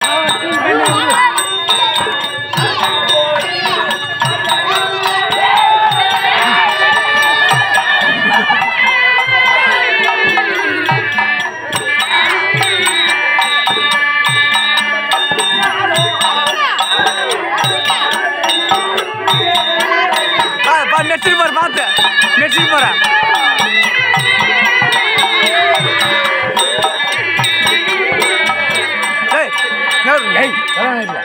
நெச்சிட்டு போற பார்த்து நெச்சிட்டு போறேன் ஏய் ஏய், ஏய் அதெல்லாம் இல்லை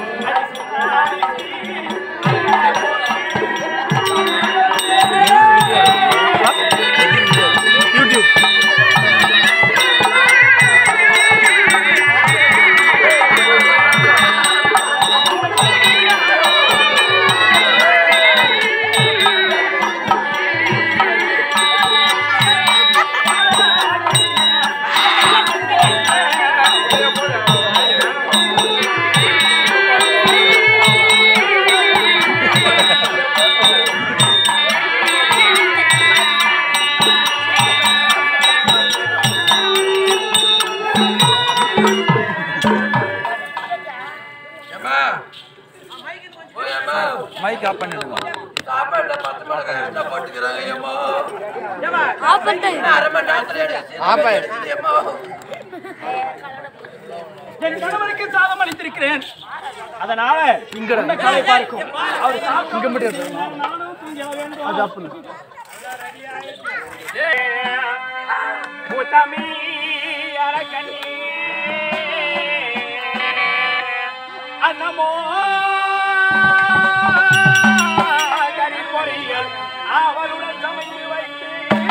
யூடியூப் மைக் ஆஃப் பண்ணிடுங்க ஆஃப் பண்ணிட்டேன் ஆஃப் ஆயிடுச்சு என் கணவனுக்கு சாதம் அளித்திருக்கிறேன் அதனால இங்க காலை பார்க்கும் அவர் இங்க மட்டும் எடுத்து. நானும் தூங்க வேண்டும் அது ஆஃப் பண்ணு முத்தமி அரக்கணி அன்னமோ கறி பொரியல் அவளுடன் சமைத்து வைத்து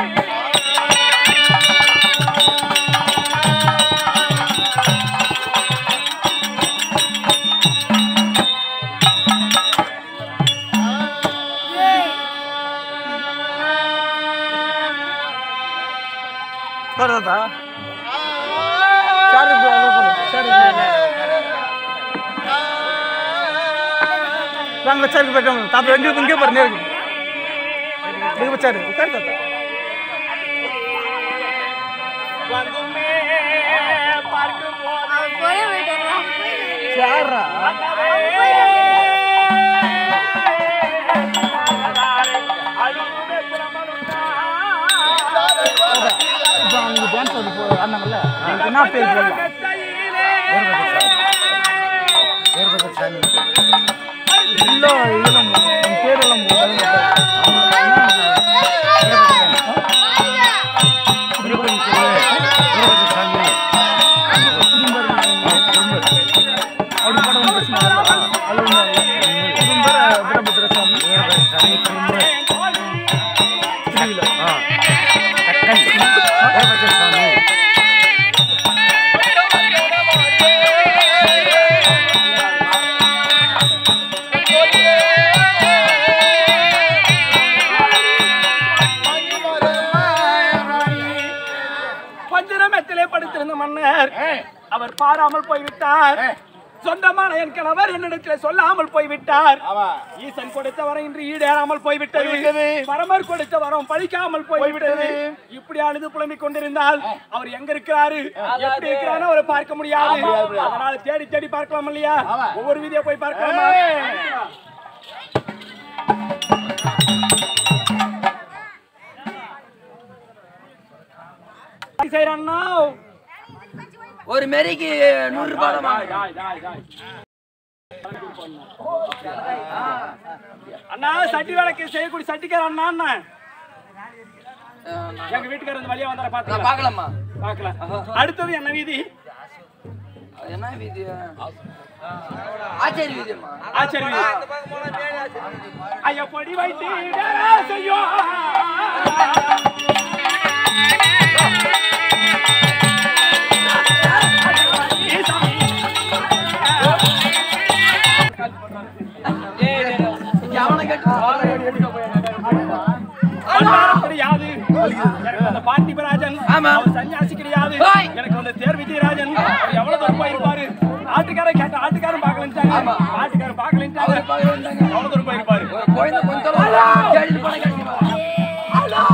வரதா சாரு bro, அதான் போடு. Sir bro. வாங்க சாருக்கு போயிட்டோம் தாத்தா எங்க இங்கே பாரு நேருக்கு இங்க வச்சாரு உட்காரு தாத்தா வந்துமே பார்க்கும் போது போய் விடுறா சாரா இப்போ அவங்க டான்ஸ் ஆடி போ ஆடினாங்கல்ல அதுக்கு என்ன பேர் போடலாம் வேறு சாமி இல்லை இதெல்லாம் உன் பேரெல்லாம் அப்படி போட ஒன்றும் பிரச்சனை இல்லை அது ஒன்றும் குடும்ப வீரபத்திர சாமி திருவிழா பஞ்சனமத்திலே படுத்திருந்த மன்னர் அவர் பாராமல் போய்விட்டார் சொந்தமான என் கணவர் என்னிடத்தில் சொல்லாமல் போய்விட்டார் ஈசன் கொடுத்த வரம் இன்று ஈடேறாமல் போய்விட்டது பரமர் கொடுத்த வரம் பழிக்காமல் போய்விட்டது இப்படி அழுது புலம்பிக் கொண்டிருந்தால் அவர் எங்க இருக்கிறாரு எப்படி இருக்கிறாரு அவரை பார்க்க முடியாது அதனால தேடி தேடி பார்க்கலாம் இல்லையா ஒவ்வொரு வீதியா போய் பார்க்கலாமா செய்யறான்னா ஒரு மெரிக்கு நூறு ரூபாய் அண்ணா சட்டி வேலைக்கு செய்யக்கூடிய சட்டிக்கார அண்ணா அண்ணா எங்க வீட்டுக்காரர் இந்த வழியா வந்தார பாத்தீங்களா பாக்கலாமா பாக்கலாம் அடுத்தது என்ன வீதி அது என்ன வீதி ஆச்சேரி வீதியம்மா ஆச்சரிய வீதி ஐயா பொடி வைத்து செய்யும் அவனை கேட்டு பண்டாரம் கிடையாது எனக்கு அந்த பார்த்திபராஜன் ஆமா. அவர் சன்னியாசி கிடையாது ஓய். எனக்கு அந்த தேர் விஜயராஜன் அவர் எவ்வளவு தூரம் போயிருப்பாரு ஆட்டுக்காரன் கேட்ட ஆட்டுக்காரன் பார்க்கலன்ட்டாங்க ஆட்டுக்காரன் பார்க்கலன்ட்டாங்க அவரு பார்க்கலன்ட்டாங்க. எவ்வளவு தூரம் போயிருப்பாரு ஒரு குழந்தை கொஞ்சம் தேடிட்டு போன கேட்டு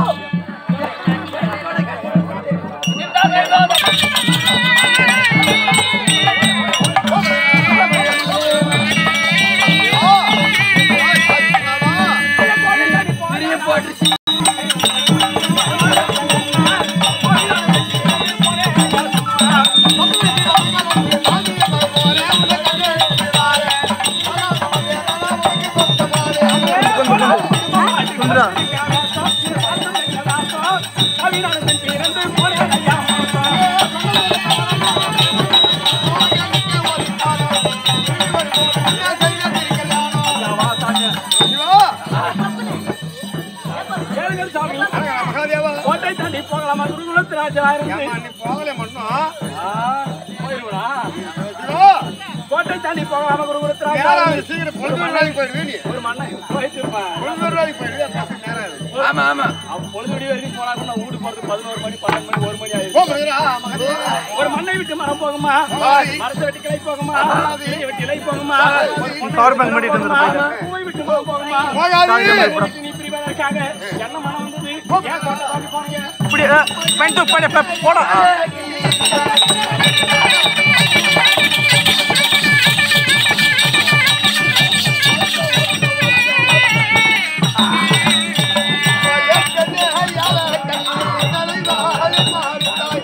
போகாம குருகுலத்து ராஜா இருந்து ஏம்மா, நீ போகல மட்டும் ஆ, போயிருவா ஐயோ, கோட்டை தாண்டி போகாம குருகுலத்து ராஜா நேரம் இருந்து ஆகுது, சீக்கிரம் பொழுது வேலைக்கு போயிடுவே நீ ஒரு மண்ணை போயிட்டு இருப்பேன் பொழுது வேலைக்கு போயிடுவே பசங்க நேரம் ஆகுது. ஆமா ஆமா அவன் பொழுது விடிய வரைக்கும் போனா கூட நான் வீடு போறது பதினோரு மணி பன்னெண்டு மணி ஒரு மணி போ, ஆயிடும் மகரா, மகரா. ஒரு மண்ணை விட்டு மரம் போகுமா போகாது. மரத்தை விட்டு கிளை போகுமா கிளையை விட்டு இலை போகுமா பவர் பேங்க் மாட்டிட்டு போகுமா? இருந்தது பூவை விட்டு மரம் போகுமா போகாது. பூவை விட்டு நீ பிரிவதற்காக என்ன மனம் வந்தது ஏன் கோட்டை தாண்டி போனீங்க இப்படி பெண்டு படி போடா ஏற்கனவே ஐயால கண்ணு தலைவாரி மாறுதாய்.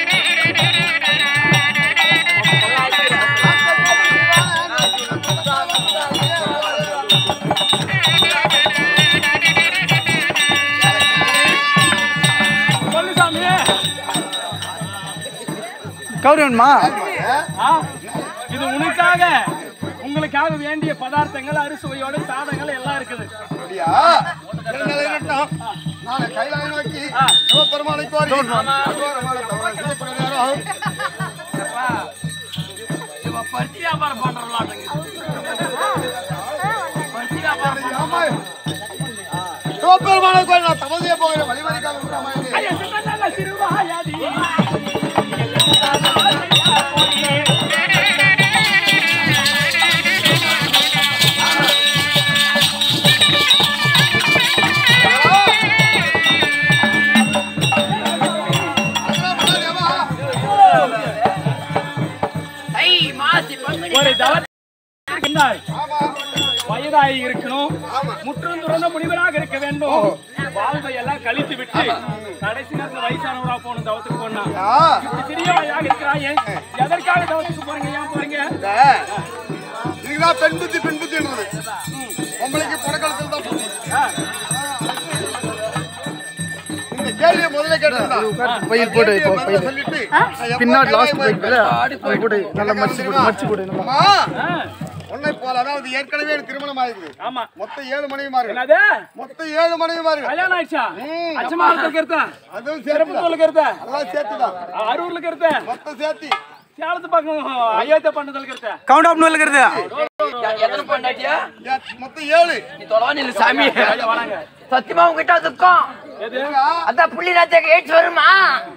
சொல்லு சாமி கௌரி வேணுமா ஆ, இது உனக்காக உங்களுக்காக வேண்டிய பதார்த்தங்கள் அறுசுவையோட சாதங்கள் எல்லாம் இருக்குது அப்படியா? இரண்டு நிலையிட்டோம். நாளை கைலாயம் நோக்கி ஆ. சிவபெருமானை கோரி அகோரமான தவறை சிவப்புற நேரம். இவன் பருத்தி வியாபாரம் பண்றவளாட்டுங்க பருத்தி வியாபாரம் ஆமா. சிவபெருமானை கோரி நான் தவறு செய்ய போகிறேன் வழிமறிக்காக விட்டுறாமா இது? ஐயா, சின்னதான சிறுவாயாடி. அதெல்லாம் பண்ணாதேம்மா. ஐ மாசி பங்குனி ஒரு தவத்தை இருக்கின்றாய். ஆமா. வயதாகி இருக்கணும் முற்றும் துறந்த முனிவராக இருக்க வேண்டும் வாழ்வை எல்லாம் கழித்து விட்டு கடைசி நேரத்துல வயசானவரா போகணும் தவத்துக்கு போனா ஆ. இப்படி சிறிய வயதாக இருக்கிறாயே எதற்காக தவத்துக்கு போறீங்க ஏன் போறீங்க இந்த இதுக்குதான் பெண் புத்தி பெண் புத்தின்றது பொம்பளைக்கு புடக்கலத்தில் தான் புத்தி ஆ, இந்த கேள்வியை முதல்ல கேட்டிருந்தா பயிர் போடு இப்போ முதல்ல பயிர் சொல்லிட்டு நான் எப்ப பின்னாடி லாஸ்ட் கைலாயம் பயிர் போயிருப்பேன். அது போடு நல்லா மடிச்சு போடு மடிச்சு போடு நல்லா அம்மா, ஆ, உன்னை போல அதாவது ஏற்கனவே எனக்கு திருமணம் ஆயிருக்குது ஆமா மொத்தம் ஏழு மனைவிமார்கள் என்னது மொத்தம் ஏழு மனைவிமார்கள் கல்யாணம் ஆயிடுச்சா ம். அச்சமானத்துக்கு இருத்த அதுவும் சிறப்பு சேர்த்து இருத்த எல்லாம் சேர்த்துதான் அரூர்ல இருத்த மொத்தம் சேர்த்து சேலத்து பக்கம் அயோத்தியா பண்ணதுல இருத்த கவுண்ட் ஆஃப் இருக்கிறது எத்தனை பொண்டாட்டியா ஏ- மொத்தம் ஏழு நீ தொலைவான இல்ல சாமி வராங்க சத்தியமா உங்ககிட்ட துக்கம் எது அதான் புள்ளி ராஜாக்கு எயிட்ஸ் வருமா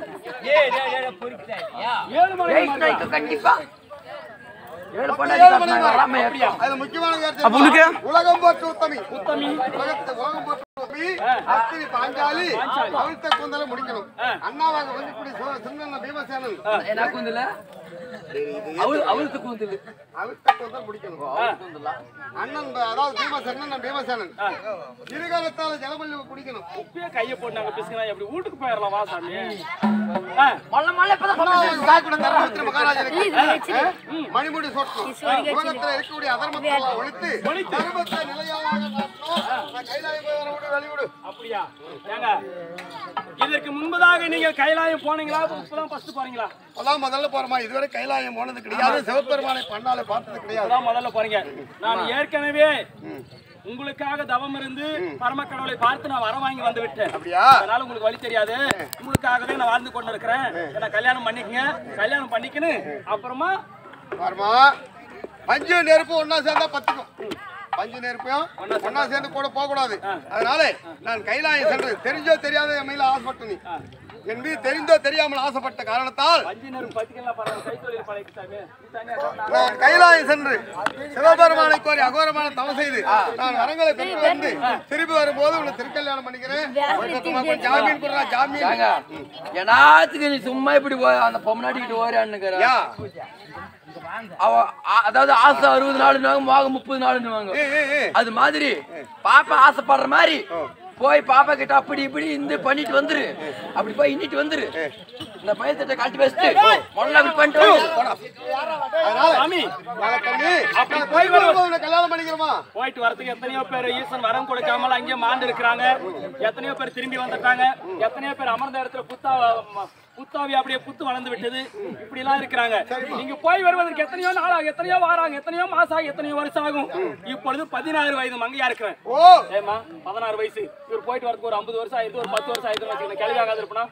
ஏழு மணி எயிட்ஸ் நைட்டு கண்டிப்பா ஏழு மொத்தம் பொண்டாட்டி ஏழு காட்டினாங்க, வராம மனைவிமார்கள் ஏற்றம். அதுல முக்கியமான கருத்து அப்ப உனக்கு? உலகம் போற்று உத்தமி உத்தமி உலகத்தை உலகம் போற்று உத்தமி அத்திரி பாஞ்சாலி அவிழ்த்த கூந்தலை முடிக்கணும் அண்ணாவாக வந்து கூடிய சிவ- சின்னண்ண பீமசேனன் என்ன கூந்தல அவள் அவளுக்கு கூந்தல் அவிழ்த்த கூந்தல் முடிக்கணும் அண்ணன் ப- அதாவது பீமசேனன் பீமசேனன் இருகாலத்தால ஜலமல்லி குடிக்கணும் இப்பயே கையை போட்டு நாங்க பிசுனா எப்படி வீட்டுக்கு போயிடலாம் வா சாமி ஆ, மொல்ல மொல்ல இப்பதான் அண்ணாவாக காய்க்குட தர்மபுத்திர மகாராஜனுக்கு மணிமுடி சொட்டணும் உலகத்துல இருக்கக்கூடிய அதர்மத்தை எல்லாம் ஒழித்து தர்மத்தை நிலையாக நடத்தணும். நான் கைலாயம் போய் வர விடு வெளிவிடு அப்படியா ஏங்க இதற்கு முன்பதாக நீங்கள் கைலாயம் போனீங்களா இப்பதான் ஃபர்ஸ்ட் போறீங்களா அதான் முதல்ல போறோமா இதுவரை கைலாயம் போனது கிடையாது சிவபெருமானை பண்ணாலே பார்த்தது கிடையாது அதான் முதல்ல போறீங்க நான் ஏற்கனவே உங்களுக்காக தவம் இருந்து பரமக்கடவுளை பார்த்து நான் வர வாங்கி வந்து விட்டேன் அப்படியா அதனால உங்களுக்கு வழி தெரியாது உங்களுக்காகவே நான் வாழ்ந்து கொண்டு இருக்கிறேன் என்ன கல்யாணம் பண்ணிக்கங்க கல்யாணம் பண்ணிக்கின்னு அப்புறமா பாருமா பஞ்சு நெருப்பு ஒண்ணா சேர்ந்தா பத்துக்கும் பஞ்சு நெருப்பையும் ஒண்ணா சேர்ந்து கூட போக கூடாது அதனால நான் கைலாயம் சென்று தெரிஞ்சோ தெரியாத என் மேல ஆசைப்பட்ட நீ என் மீது தெரிந்தோ தெரியாமல் ஆசைப்பட்ட காரணத்தால் பஞ்சினர் பத்திக்கலாம் பரவாயில்ல கைத்தொழில் பழகி சாமி நீ தனியா சொன்னா. நான் கைலாயம் சென்று சிவபெருமானை கோரி அகோரமான தவம் செய்து நான் வரங்களை பெற்று வந்து திரும்பி வரும்போது உன்னை திருக்கல்யாணம் பண்ணிக்கிறேன் கொஞ்சம் ஜாமீன் கொடுறா ஜாமீன் ஏங்க, என்னாத்துக்கு நீ சும்மா இப்படி போய் அந்த பொம்மநாட்டிக்கிட்டு ஓரான்னுக்கிற யா அவ ஆ- அதாவது ஆசை அறுபது நாளுன்னு மோகம் முப்பது நாளுன்னு ஏய், ஏய், ஏய். அது மாதிரி பாப்பா ஆசைப்படுற மாதிரி போய் பாப்பா கிட்ட அப்படி இப்படி இந்த பண்ணிட்டு வந்துரு அப்படி போய் இன்னிட்டு வந்துரு இந்த பயத்திட்ட கழட்டி வச்சுட்டு முதல்ல அப்படி பண்ணிட்டு வந்து. அதனால சாமி நாளை பண்ணி நான் போய் வரும்போது உன்னை கல்யாணம் பண்ணிக்கிறோமா போயிட்டு வரதுக்கு எத்தனையோ பேர் ஈசன் வரம் கொடுக்காமல அங்கேயே மாண்டு இருக்கிறாங்க எத்தனையோ பேர் திரும்பி வந்துட்டாங்க எத்தனையோ பேர் அமர்ந்த இடத்துல புத்தா ம- புத்தாவி அப்படியே புத்து வளர்ந்து விட்டது இப்படி எல்லாம் இருக்கிறாங்க நீங்க போய் வருவதற்கு எத்தனையோ நாள் ஆகும் எத்தனையோ வாரம் ஆகும் எத்தனையோ மாசம் ஆகும் எத்தனையோ வருஷம் ஆகும் இப்பொழுது பதினாறு வயது மங்கையா இருக்கிறேன் ஓ ஏமா பதினாறு வயசு இவர் போயிட்டு வரதுக்கு ஒரு ஐம்பது வருஷம் ஆயிடுது ஒரு பத்து வருஷம் ஆயிடுது வச்சுக்கணும் கிளவி ஆகாது இருப்பனா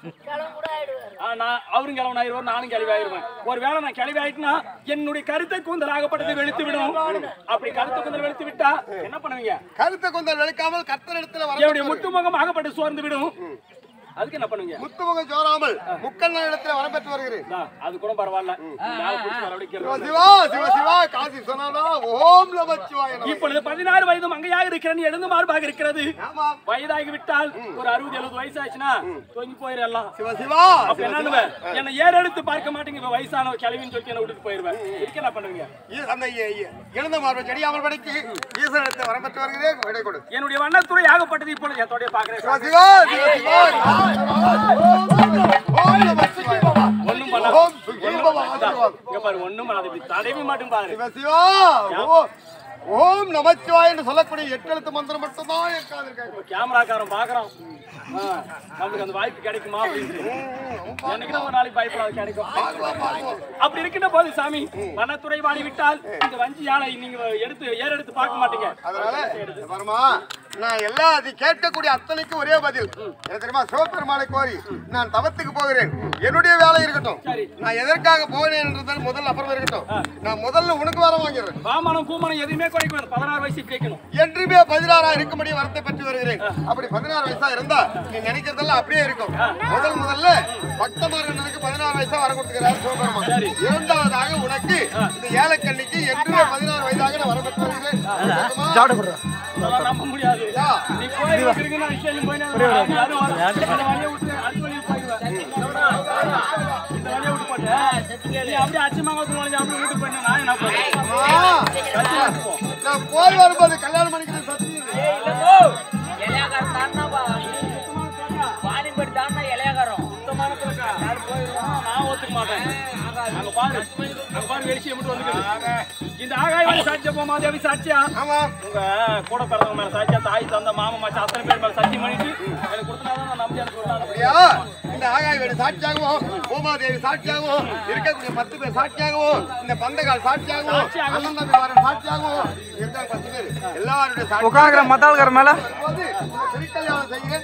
நான் அவரும் கிழவன் ஆயிடுவார் நானும் கிளவி ஆயிடுவேன் ஒருவேளை நான் கிளவி ஆயிட்டுனா என்னுடைய கருத்தை கூந்தல் ஆகப்பட்டது வெளுத்து விடும் அப்படி கருத்தை கூந்தல் வெளுத்து விட்டா என்ன பண்ணுவீங்க கருத்தை கொண்டல் வெளுக்காமல் கர்த்தர் இடத்துல என்னுடைய வர முட்டுமுகம் ஆகப்பட்டு சோர்ந்து விடும் அதுக்கு என்ன பண்ணுவீங்க முத்துமுகம் ஜோராமல் முக்கண்ண இடத்துல வரப்பெற்று வருகிறேன் இந்தா, அது கூட பரவாயில்ல மேல புடிச்சு சிவ வரவழைக்கிறது சிவா சிவ சிவா காசி சொன்னாதா ஓம் நமச்சிவாய நமः. இப்பொழுது பதினாறு வயது மங்கையாக இருக்கிறேன் எழுந்து மார்பாக இருக்கிறது ஆமா வயதாகி விட்டால் ஒரு அறுபது எழுபது வயசு ஆச்சுன்னா தொங்கி போயிடலாம் சிவ சிவா அப்ப என்ன பண்ணுவேன்? என்னை ஏறெடுத்து பார்க்க மாட்டீங்க இப்ப வயசான கிழவின்னு சொல்லி என்ன விட்டுட்டு போயிருவேன் இதுக்கு என்ன பண்ணுவீங்க ஈ- அந்த இ- இ- இழந்த மார்பை செடியாமல் படைக்கு ஈசனிடத்தை வரப்பெற்று வருகிறேன் விடை கொடு என்னுடைய வண்ணத்துறை ஆகப்பட்டது இப்பொழுது என் தொடைய சிவ பாக்குறேன் சிவா சிவ சிவா ஓம் நமச்சிவாய நமः. ஒண்ணும் பண்ண ஓம் சுகீபவ ஆசீர்வாதம். இங்க பாரு ஒண்ணும் பண்ணாது இப்படி தடவி மாட்டும் பாரு சிவ சிவா ஓ ஓம் நமச்சிவாய என்று சொல்லக்கூடிய எட்டு எழுத்து மந்திரம் மட்டும்தான் என் காதில் கேட்கும் கேமராக்காரன் பாக்குறான் ஆ, நமக்கு அந்த வாய்ப்பு கிடைக்குமா அப்படின்னு எனக்கு ஒரு நாளைக்கு பயப்படாது கிடைக்கும் அப்படி இருக்கின்ற போது சாமி வனத்துறை வாடி விட்டால் இந்த வஞ்சி யானை நீங்க எடுத்து ஏற எடுத்து பார்க்க மாட்டீங்க அதனால வருமா நான் எல்லா அது கேட்கக்கூடிய அத்தனைக்கும் ஒரே பதில் எனக்கு தெரியுமா சிவபெருமானை கோரி நான் தவத்துக்கு போகிறேன் என்னுடைய வேலை இருக்கட்டும் சரி. நான் எதற்காக போகிறேன் என்றதால் முதல்ல அப்புறம் இருக்கட்டும் நான் முதல்ல உனக்கு வர வாங்கிறேன் வாமனம் கூமனம் எதுவுமே குறைக்க வேண்டாம் பதினாறு வயசு கேட்கணும் என்றுமே பதினாறா இருக்கும்படி வரத்தை பெற்று வருகிறேன் அப்படி பதினாறு வயசா இருந்தா நீ நினைக்கிறதெல்லாம் அப்படியே இருக்கும் முதல் முதல்ல பக்தமார்களுக்கு பதினாறு வயசா வர கொடுத்துக்கிறார் சிவபெருமான் இரண்டாவதாக உனக்கு இந்த ஏலக்கண்ணிக்கு என்றுமே பதினாறு வயதாக நான் வர பெற்று வருகிறேன் சொல்லுமா? அதெல்லாம் நம்ப முடியாது யா. நீ கோயில் வச்சிருக்கீங்க நான் விஷயம் போய் நான் யாரும் வர- இந்த வழியை விட்டு அடுத்த வழியை போயிடுவேன் இந்த வழியை விட்டு போட்டு நீ அப்படியே அச்சமாக நுழைஞ்சு அப்படியே விட்டு போயிட்டு நான் என்ன பண்ணுவேன் ஆ, நான் போய் வரும்போது கல்யாணம் பண்ணிக்கிறது சத்தியம் சுத்தமான கிழக்கா. யாரும் போயிடுவாங்க, நான் ஒத்துக்க மாட்டேன். அங்க பாரு, அங்க பாரு வெளிச்சம் மட்டும் வந்துக்குது. இந்த ஆகாயவாணி சாட்சியா போமாதேவி சாட்சியா ஆமா உங்க கூட பிறந்தவங்க மேல சாட்சியா தாய் தந்த மாமா மச்சான் அத்தனை பேர் மேல சத்தியம் பண்ணிட்டு எனக்கு கொடுத்தனாதான் நான் நம்பி எனக்கு கொடுத்தாங்க அப்படியா இந்த ஆகாய வேடு சாட்சியாகவும் பூமாதேவி சாட்சியாகவும் இருக்கக்கூடிய பத்து பேர் சாட்சியாகவும் இந்த பந்தகால் சாட்சியாகவும் அண்ணன் தம்பி வாரன் சாட்சியாகவும் இருக்காங்க பத்து பேர் எல்லாருடைய சாட்சி உட்காந்துக்கிற மத்தாளுக்கிற மேல போது இந்த திருக்கல்யாணம் செய்கிறேன்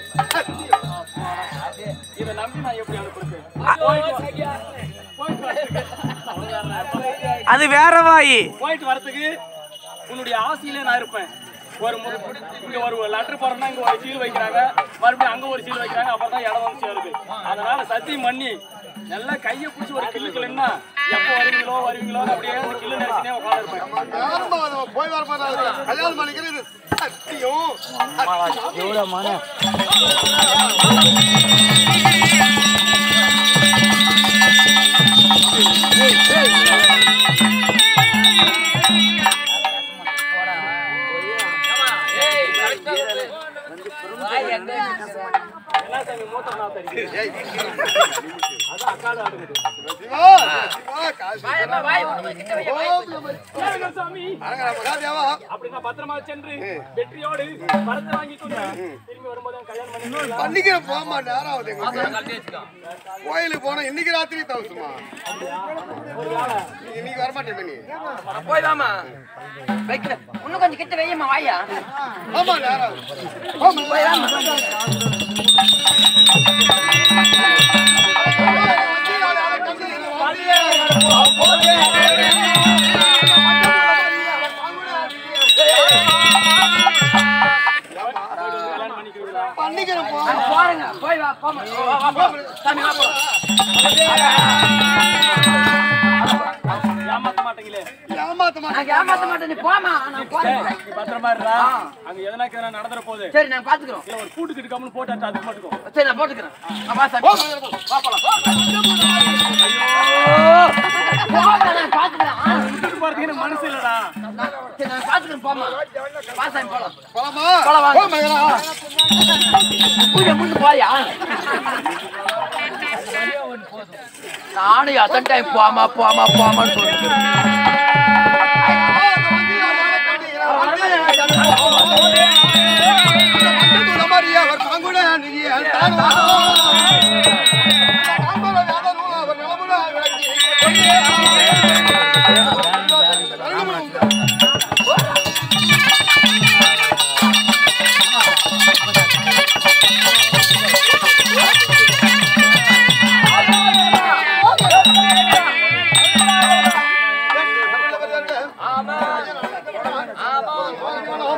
இதை நம்பி நான் எப்படி அனுப்புறது போயிட்டு வா. போயிட்டு வரதுக்கு அது வேற வாயி போயிட்டு வரதுக்கு உன்னுடைய ஆசையிலே நான் இருப்பேன் ஒரு மு- இங்க ஒரு லெட்டர் போறோம்னா இங்க ஒரு சீல் வைக்கிறாங்க மறுபடியும் அங்க ஒரு சீல் வைக்கிறாங்க அப்பதான் தான் இடம் வந்து சேருது அதனால சத்தியம் பண்ணி நல்லா கையை பிடிச்சி ஒரு கிள்ளு கிள்ளுன்னா எப்போ வருவீங்களோ வருவீங்களோ அப்படியே ஒரு கிள்ளு நினைச்சுனே உட்காந்துருப்பேன் யாருமா அது போய் வரப்போறாங்க கல்யாணம் பண்ணிக்கிறது சத்தியம் சத்தியம். எவ்வளவு மன என்ன சாமி மூத்தம் நான் தெரியும் ஏய், அதான் அக்காடு ஆடுது சிவா சிவா காசி ஓம் நம சரிங்க சாமி அரங்கரா மகாதேவா அப்படி நான் பத்திரமா சென்று வெற்றியோடு பணத்தை வாங்கி கொண்டு திரும்பி வரும்போது அவன் கல்யாணம் பண்ணி பண்ணிக்கிற போமா நேரம் ஆகுது எங்களுக்கு கோயிலுக்கு போனா இன்னைக்கு ராத்திரி தவசுமா இன்னைக்கு வரமாட்டேன் நீ போய் வாமா வைக்கல இன்னும் கொஞ்சம் கிட்ட வையம்மா வாயா ஆமா நேரம் ஆகுது. ஆமா. போய் வாமா கல்யாணம் பண்ணிக்கிறீங்களா பண்ணிக்கிறேன் போ. போறேங்க போய் வா போமா வா, வா, போ. சாமி வா போ ஏமாத்த மாட்டீங்களே ஏமாத்த மாட்டேன். நான் ஏமாத்த மாட்டேன் நீ போமா நான் போறேன் நீ பத்திரமா இருடா அங்க எதனா எதனா நடந்துற போகுது சரி நான் பாத்துக்கிறோம் இல்ல ஒரு கூட்டு கிட்டு கம்முன்னு போட்டு அதுக்கு மட்டும் சரி நான் போட்டுக்கிறேன் நான் வா சாமி வா போலாம் போமா நான் பாத்துக்கிறேன் ஆ, விட்டுட்டு போறதுக்கு எனக்கு மனசு இல்லடா நான் சரி நான் பாத்துக்கிறேன் போமா வா சாமி போலாம் போலாமா? போலாம் வாங்க. போ மகளா. பூஜை முடிஞ்சு போறியா நானும் எத்தனை டைம் போமா போமா போமான்னு சொல்லிட்டு அவர் பாங்குட நீ தாங்குவா. தாங்குவா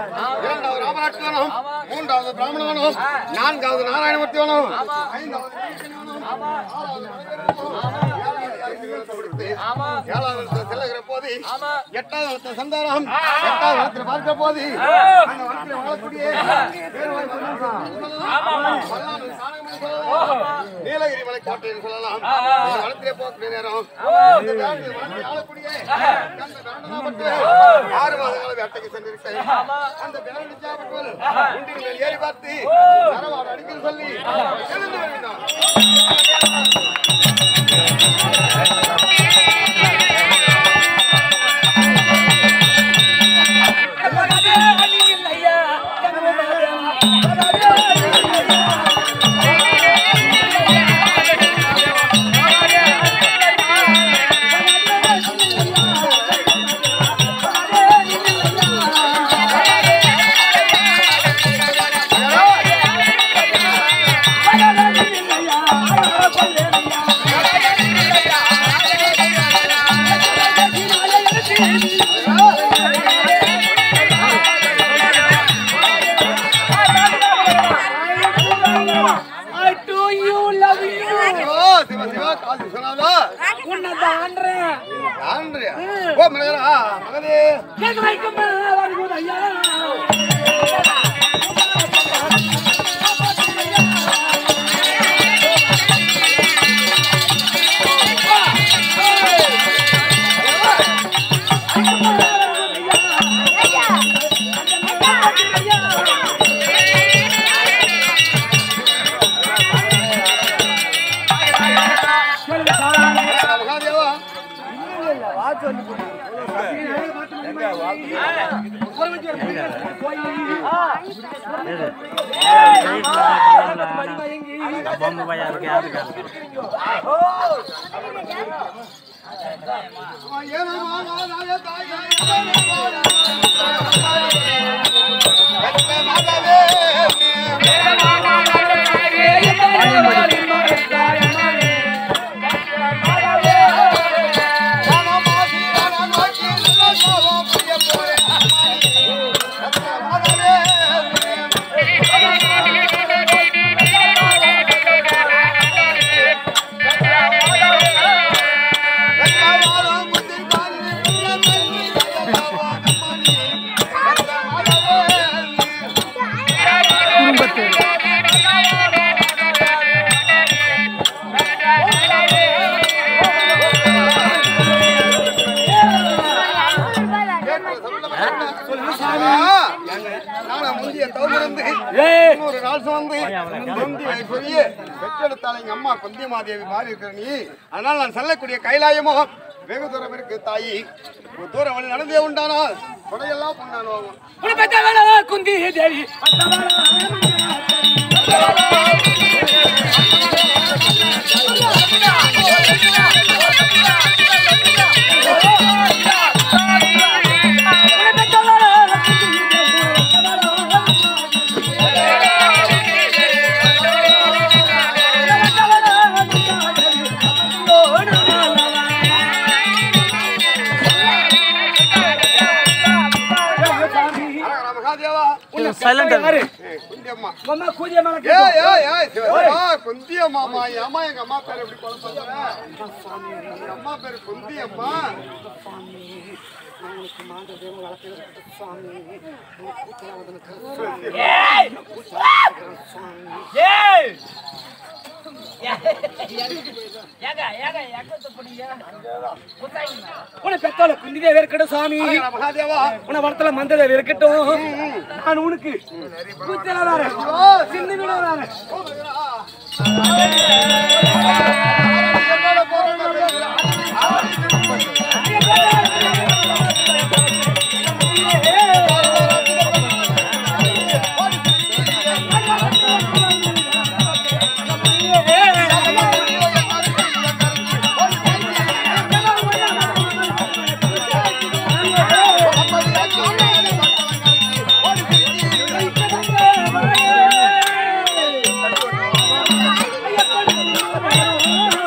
இரண்டாவது ராமலட்சுமணம் மூன்றாவது பிராமணவனம் நான்காவது நாராயணமூர்த்திவனம் ஐந்தாவது ஈசனவனம், ஆறாவது நரகவனம், ஏழாவது ஐந்து கொடுத்து, ஏழாவது இடத்துல செல்லுகிற போது எட்டாவது இடத்துல சந்தானம் எட்டாவது இடத்துல பார்க்கிற போது அந்த வனத்தில் வாழக்கூடிய வேறு ஒரு மன்னன் சொல்லலாம். வல்லாளன் சாணகமணி சொல்லலாம். நீலகிரி மலை கோட்டைன்னு சொல்லலாம் இந்த வனத்திலே போகக்கூடிய நேரம் இந்த வேளையில் வனத்தில் வாழக்கூடிய அந்த வேண்டனாப்பட்டு ஆறு மாத கால வேட்டைக்கு சென்றிருக்கிறேன் அந்த வேலனிச்சாப்பட்டவள் குண்டின் மேல் ஏறி பார்த்து நரவாடு அடிக்கல் சொல்லி எழுந்து வருகிறான் I do you love you. ஓ சிவ சிவா காசு சொன்னாதா உன்னை தாண்டறேன். ஆண்ட்ரியா ஓ மகனா மகனே கேட்க வைக்குமா வருகுது ஐயா. மகாதேவா பொம்மை பையன் இருக்கு யாரு இருக்காரு ஏனமா நாய தாயே நானும் முந்திய தவமிருந்து இன்னொரு நாள் சுமந்து முந்திய பெரிய பெற்றெடுத்தாள் எங்க அம்மா குந்தியமாதேவி மாறி இருக்கிற நீ அதனால் நான் செல்லக்கூடிய கைலாயமோ வெகு தூரம் இருக்கு தாயி ஒரு தூரம் வழி நடந்தே உண்டானால் கொடையெல்லாம் கொண்டாடுவாங்க உன்னை பெத்தவளா குந்தி தேவி அழகரா மகாதேவா சைலண்ட் யாரு ஏய், குந்தியம்மா அம்மா கூதிய மேல ஏய் ஏய் ஏய் சிவா குந்தியம்மாமா என் அம்மா எங்க அம்மா பேர் எப்படி குழப்பங்க எங்க அம்மா பேர் குந்தியம்மா ஏய் ஏய் உன்னை பெத்தவள குந்தி தேவி இருக்கட்டும் சாமி அழகரா மகாதேவா உன்னை வளர்த்தல மந்த தேவி இருக்கட்டும் நான் உனக்கு கூச்சல வேற சின்ன வீட வேற என்னோட போறேன் ஐயா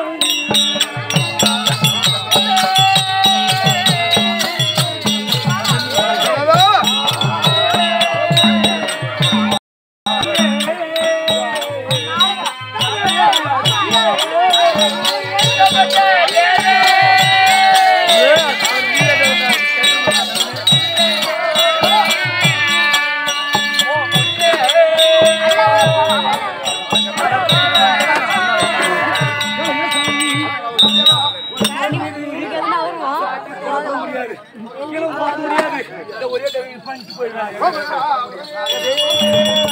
ஒரே தடவை பண்ணிட்டு போயிடுறாங்க